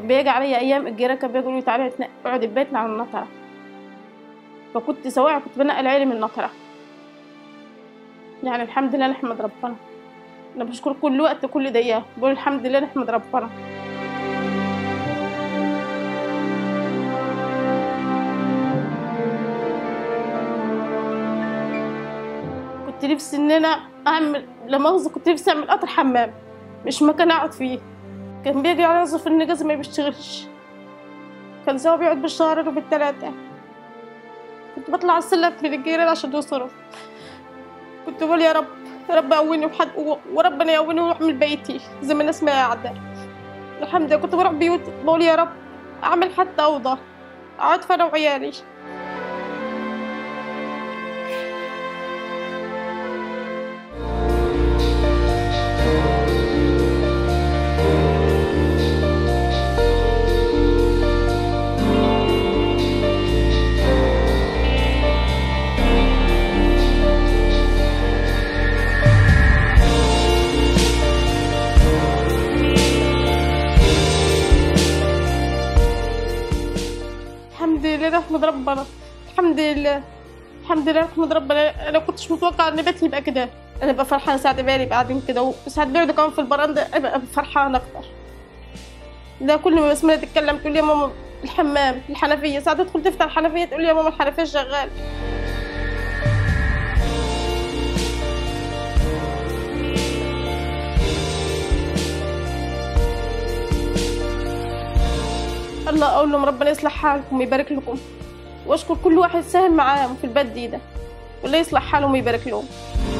بيجي عليا ايام الجيران كانوا بيقولوا لي تعالي اتنق- اقعدي في بيتنا على النطره فكنت سواعي كنت بنقل عيلي من النطره يعني الحمد لله نحمد ربنا انا بشكر كل وقت كل دقيقه بقول الحمد لله نحمد ربنا كنت نفسي ان انا اعمل لا مؤاخذة كنت نفسي اعمل قطر حمام مش مكان اقعد فيه كان بيجي على يصف ان جوزي ما بيشتغلش كان سوا بيقعد بالشهرين وبالتلاتة كنت بطلع السلة من الجيران عشان يصرف كنت بقول يا رب يا رب قويني وحد وربنا يقويني واروح من بيتي زي ما الناس ما قاعدة الحمد لله كنت بروح بيوت بقول يا رب اعمل حتى اوضة اقعد فانا وعيالي الحمد لله نحمد ربنا الحمد لله الحمد لله نحمد ربنا انا كنتش متوقعه ان بيتي يبقى كده انا ببقى فرحانه ساعات بالي قاعدين كده وساعات بيقعدوا كمان في البراندة ابقى فرحانه اكتر ده كل ما بسمعها تتكلم تقول لي يا ماما الحمام الحنفيه ساعات تدخل تفتح الحنفيه تقول لي يا ماما الحنفيه شغال الله اقول لهم ربنا يصلح حالكم ويبارك لكم واشكر كل واحد ساهم معاهم في البلد دي ده والله يصلح حالهم ويبارك لهم